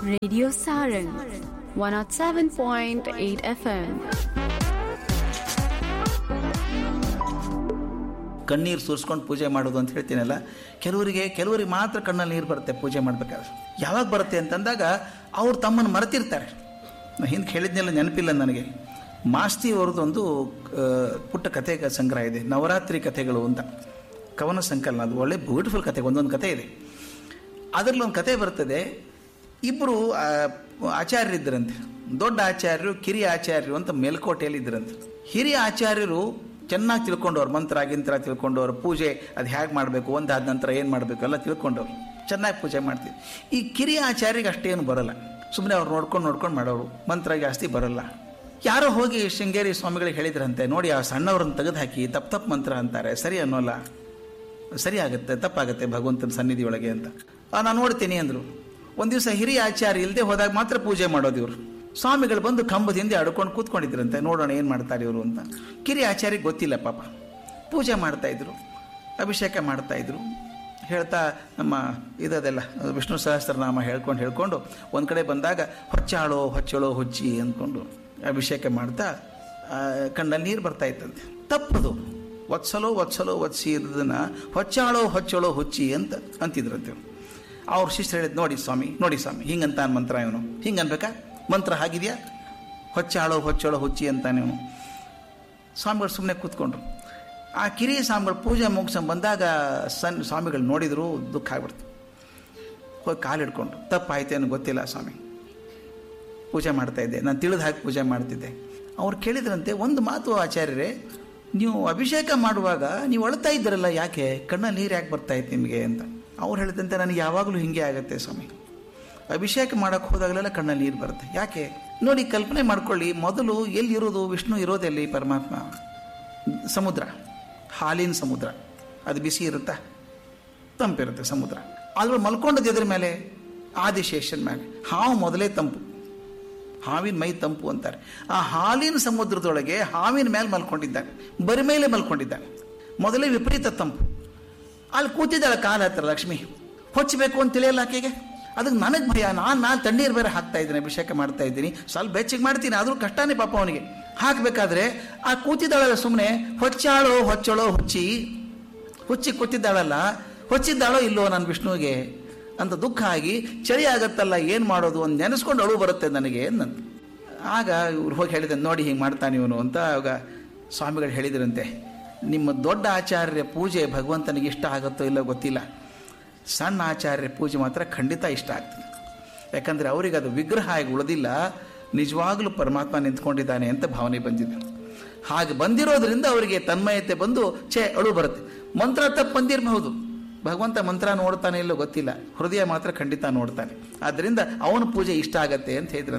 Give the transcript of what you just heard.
Radio Saran 107.8 FM. ಕಣ್ಣೀರು ಸುರಿಸ್ಕೊಂಡು ಪೂಜೆ ಮಾಡೋದು ಅಂತ ಹೇಳ್ತೀನಲ್ಲ ಕೆಲವರಿಗೆ ಕೆಲವರಿಗೆ ಮಾತ್ರ ಕಣ್ಣಲ್ಲಿ ನೀರು ಬರುತ್ತೆ ಪೂಜೆ ಮಾಡಬೇಕಾದ್ರೆ ಯಾವಾಗ ಬರುತ್ತೆ ಅಂತಂದಾಗ ಅವ್ರು ತಮ್ಮನ್ನು ಮರೆತಿರ್ತಾರೆ ನಾ ಹಿಂದೆ ಹೇಳಿದ್ನೆಲ್ಲ ನೆನಪಿಲ್ಲ ನನಗೆ ಮಾಸ್ತಿ ಅವ್ರದ್ದೊಂದು ಆ, ಪುಟ್ಟ ಕಥೆ ಸಂಗ್ರಹ ಇದೆ ನವರಾತ್ರಿ ಕಥೆಗಳು ಅಂತ ಕವನ ಸಂಕಲನ ಅದು ಒಳ್ಳೆ ಬ್ಯೂಟಿಫುಲ್ ಕಥೆ ಒಂದೊಂದು ಕಥೆ ಇದೆ ಅದರಲ್ಲಿ ಒಂದು ಕತೆ ಬರ್ತದೆ ಇಬ್ಬರು ಆಚಾರ್ಯರಿದ್ದರಂತೆ ದೊಡ್ಡ ಆಚಾರ್ಯರು ಕಿರಿಯ ಆಚಾರ್ಯರು ಅಂತ ಮೇಲ್ಕೋಟೆಯಲ್ಲಿ ಇದ್ದರಂತೆ ಹಿರಿಯ ಆಚಾರ್ಯರು ಚೆನ್ನಾಗಿ ತಿಳ್ಕೊಂಡವ್ರು ಮಂತ್ರ ಗಿಂತ್ರ ತಿಳ್ಕೊಂಡವ್ರು ಪೂಜೆ ಅದು ಹೇಗೆ ಮಾಡಬೇಕು ಒಂದಾದ ನಂತರ ಏನು ಮಾಡಬೇಕು ಎಲ್ಲ ತಿಳ್ಕೊಂಡವ್ರು ಚೆನ್ನಾಗಿ ಪೂಜೆ ಮಾಡ್ತೀವಿ ಈ ಕಿರಿಯ ಆಚಾರ್ಯರಿಗೆ ಅಷ್ಟೇನು ಬರಲ್ಲ ಸುಮ್ಮನೆ ಅವ್ರು ನೋಡ್ಕೊಂಡು ನೋಡ್ಕೊಂಡು ಮಾಡೋರು ಮಂತ್ರ ಜಾಸ್ತಿ ಬರಲ್ಲ ಯಾರೋ ಹೋಗಿ ಶೃಂಗೇರಿ ಸ್ವಾಮಿಗಳಿಗೆ ಹೇಳಿದ್ರಂತೆ ನೋಡಿ ಆ ಸಣ್ಣವ್ರನ್ನ ತೆಗೆದು ಹಾಕಿ ತಪ್ಪು ತಪ್ಪು ಮಂತ್ರ ಅಂತಾರೆ ಸರಿ ಅನ್ನೋಲ್ಲ ಸರಿ ಆಗುತ್ತೆ ತಪ್ಪಾಗುತ್ತೆ ಭಗವಂತನ ಸನ್ನಿಧಿ ಒಳಗೆ ಅಂತ ಆ, ನಾನು ನೋಡ್ತೀನಿ ಅಂದರು ಒಂದು ದಿವಸ ಹಿರಿಯ ಆಚಾರ್ಯ ಇಲ್ಲದೆ ಹೋದಾಗ ಮಾತ್ರ ಪೂಜೆ ಮಾಡೋದು ಇವರು ಸ್ವಾಮಿಗಳು ಬಂದು ಕಂಬದಿಂದ ಅಡ್ಕೊಂಡು ಕೂತ್ಕೊಂಡಿದ್ರಂತೆ ನೋಡೋಣ ಏನು ಮಾಡ್ತಾರೆ ಇವರು ಅಂತ ಕಿರಿಯ ಆಚಾರ್ಯಗೆ ಗೊತ್ತಿಲ್ಲ ಪಾಪ ಪೂಜೆ ಮಾಡ್ತಾ ಇದ್ರು ಅಭಿಷೇಕ ಮಾಡ್ತಾ ಇದ್ರು ಹೇಳ್ತಾ ನಮ್ಮ ಇದದೆಲ್ಲ ವಿಷ್ಣು ಸಹಸ್ರನಾಮ ಹೇಳ್ಕೊಂಡು ಹೇಳ್ಕೊಂಡು ಒಂದು ಕಡೆ ಬಂದಾಗ ಹೊಚ್ಚಾಳೋ ಹೊಚ್ಚಳೋ ಹೊಚ್ಚಿ ಅಂದ್ಕೊಂಡು ಅಭಿಷೇಕ ಮಾಡ್ತಾ ಆ, ಕಣ್ಣಲ್ಲಿ ನೀರು ಬರ್ತಾ ಇತ್ತಂತೆ ತಪ್ಪದು ಒತ್ಸಲೋ ಒತ್ಸಲೋ ಒತ್ಸಿ ಇರೋದನ್ನ ಹೊಚ್ಚಾಳೋ ಹೊಚ್ಚಳೋ ಹುಚ್ಚಿ ಅಂತ ಅಂತಿದ್ರಂತೆ ಅವ್ರ ಶಿಷ್ಯರು ಹೇಳಿದ್ ನೋಡಿ ಸ್ವಾಮಿ ನೋಡಿ ಸ್ವಾಮಿ ಹಿಂಗಂತ ಮಂತ್ರ ಇವನು ಹಿಂಗೆ ಅನ್ಬೇಕಾ ಮಂತ್ರ ಹಾಗಿದೆಯಾ ಹೊಚ್ಚಾಳೋ ಹೊಚ್ಚಳೋ ಹುಚ್ಚಿ ಅಂತಾನೆ ಇವನು ಸ್ವಾಮಿಗಳು ಸುಮ್ಮನೆ ಕೂತ್ಕೊಂಡ್ರು ಆ ಕಿರಿಯ ಸ್ವಾಮಿಗಳು ಪೂಜೆ ಮುಗಿಸ್ಕೊಂಡು ಬಂದಾಗ ಸನ್ ಸ್ವಾಮಿಗಳು ನೋಡಿದ್ರು ದುಃಖ ಆಗ್ಬಿಡ್ತು ಹೋಗಿ ಕಾಲು ಹಿಡ್ಕೊಂಡು ತಪ್ಪಾಯ್ತೇನು ಗೊತ್ತಿಲ್ಲ ಸ್ವಾಮಿ ಪೂಜೆ ಮಾಡ್ತಾ ಇದ್ದೆ ನಾನು ತಿಳಿದು ಹಾಕಿ ಪೂಜೆ ಮಾಡ್ತಿದ್ದೆ ಅವ್ರು ಕೇಳಿದ್ರಂತೆ ಒಂದು ಮಾತು ಆಚಾರ್ಯರೇ ನೀವು ಅಭಿಷೇಕ ಮಾಡುವಾಗ ನೀವು ಅಳ್ತಾ ಇದ್ದೀರಲ್ಲ ಯಾಕೆ ಕಣ್ಣಲ್ಲಿ ನೀರು ಯಾಕೆ ಬರ್ತಾ ಇತ್ತು ನಿಮಗೆ ಅಂತ ಅವ್ರು ಹೇಳಿದಂತೆ ನನಗೆ ಯಾವಾಗಲೂ ಹಿಂಗೆ ಆಗುತ್ತೆ ಸ್ವಾಮಿ ಅಭಿಷೇಕ ಮಾಡೋಕ್ಕೆ ಹೋದಾಗಲೆಲ್ಲ ಕಣ್ಣಲ್ಲಿ ನೀರು ಬರುತ್ತೆ ಯಾಕೆ ನೋಡಿ ಕಲ್ಪನೆ ಮಾಡ್ಕೊಳ್ಳಿ ಮೊದಲು ಎಲ್ಲಿರೋದು ವಿಷ್ಣು ಇರೋದೆಲ್ಲಿ ಪರಮಾತ್ಮ ಸಮುದ್ರ ಹಾಲಿನ ಸಮುದ್ರ ಅದು ಬಿಸಿ ಇರುತ್ತಾ ತಂಪಿರುತ್ತೆ ಸಮುದ್ರ ಅದ್ರ ಮಲ್ಕೊಂಡದ್ದು ಎದ್ರ ಮೇಲೆ ಆದಿಶೇಷನ್ ಮೇಲೆ ಹಾವು ಮೊದಲೇ ತಂಪು ಹಾವಿನ ಮೈ ತಂಪು ಅಂತಾರೆ ಆ ಹಾಲಿನ ಸಮುದ್ರದೊಳಗೆ ಹಾವಿನ ಮೇಲೆ ಮಲ್ಕೊಂಡಿದ್ದಾನೆ ಬರಿ ಮೇಲೆ ಮಲ್ಕೊಂಡಿದ್ದಾನೆ ಮೊದಲೇ ವಿಪರೀತ ತಂಪು ಅಲ್ಲಿ ಕೂತಿದ್ದಾಳೆ ಕಾಲ ಹತ್ರ ಲಕ್ಷ್ಮಿ ಹೊಚ್ಚಬೇಕು ಅಂತ ತಿಳಿಯಲ್ಲ ಆಕೆಗೆ ಅದಕ್ಕೆ ನನಗೆ ಭಯ ನಾನು ನಾನು ತಣ್ಣೀರು ಬೇರೆ ಹಾಕ್ತಾ ಇದ್ದೀನಿ ಅಭಿಷೇಕ ಮಾಡ್ತಾ ಇದ್ದೀನಿ ಸ್ವಲ್ಪ ಬೆಚ್ಚಗೆ ಮಾಡ್ತೀನಿ ಆದರೂ ಕಷ್ಟನೇ ಪಾಪ ಅವನಿಗೆ ಹಾಕಬೇಕಾದ್ರೆ ಆ ಕೂತಿದ್ದಾಳಲ್ಲ ಸುಮ್ಮನೆ ಹೊಚ್ಚಾಳೋ ಹೊಚ್ಚಳೋ ಹುಚ್ಚಿ ಹುಚ್ಚಿ ಕೂತಿದ್ದಾಳಲ್ಲ ಹೊಚ್ಚಿದ್ದಾಳೋ ಇಲ್ಲೋ ನನ್ನ ವಿಷ್ಣುವಿಗೆ ಅಂತ ದುಃಖ ಆಗಿ ಚಳಿ ಆಗತ್ತಲ್ಲ ಏನು ಮಾಡೋದು ಅಂತ ನೆನೆಸ್ಕೊಂಡು ಅಳು ಬರುತ್ತೆ ನನಗೆ ನಂತ ಆಗ ಇವ್ರು ಹೋಗಿ ಹೇಳಿದೆ ನೋಡಿ ಹಿಂಗೆ ಮಾಡ್ತಾನೆ ಇವನು ಅಂತ ಆಗ ಸ್ವಾಮಿಗಳು ಹೇಳಿದ್ರಂತೆ ನಿಮ್ಮ ದೊಡ್ಡ ಆಚಾರ್ಯ ಪೂಜೆ ಭಗವಂತನಿಗೆ ಇಷ್ಟ ಆಗುತ್ತೋ ಇಲ್ಲೋ ಗೊತ್ತಿಲ್ಲ ಸಣ್ಣ ಆಚಾರ್ಯ ಪೂಜೆ ಮಾತ್ರ ಖಂಡಿತ ಇಷ್ಟ ಆಗ್ತದೆ ಯಾಕಂದರೆ ಅವರಿಗೆ ಅದು ವಿಗ್ರಹ ಆಗಿ ಉಳಿದಿಲ್ಲ ನಿಜವಾಗ್ಲೂ ಪರಮಾತ್ಮ ನಿಂತ್ಕೊಂಡಿದ್ದಾನೆ ಅಂತ ಭಾವನೆ ಬಂದಿದೆ ಹಾಗೆ ಬಂದಿರೋದ್ರಿಂದ ಅವರಿಗೆ ತನ್ಮಯತೆ ಬಂದು ಛೇ ಅಳು ಬರುತ್ತೆ ಮಂತ್ರ ತಪ್ಪು ಬಂದಿರಬಹುದು ಭಗವಂತ ಮಂತ್ರ ನೋಡ್ತಾನೆ ಇಲ್ಲೋ ಗೊತ್ತಿಲ್ಲ ಹೃದಯ ಮಾತ್ರ ಖಂಡಿತ ನೋಡ್ತಾನೆ ಆದ್ದರಿಂದ ಅವನ ಪೂಜೆ ಇಷ್ಟ ಆಗತ್ತೆ ಅಂತ ಹೇಳಿದ್ರು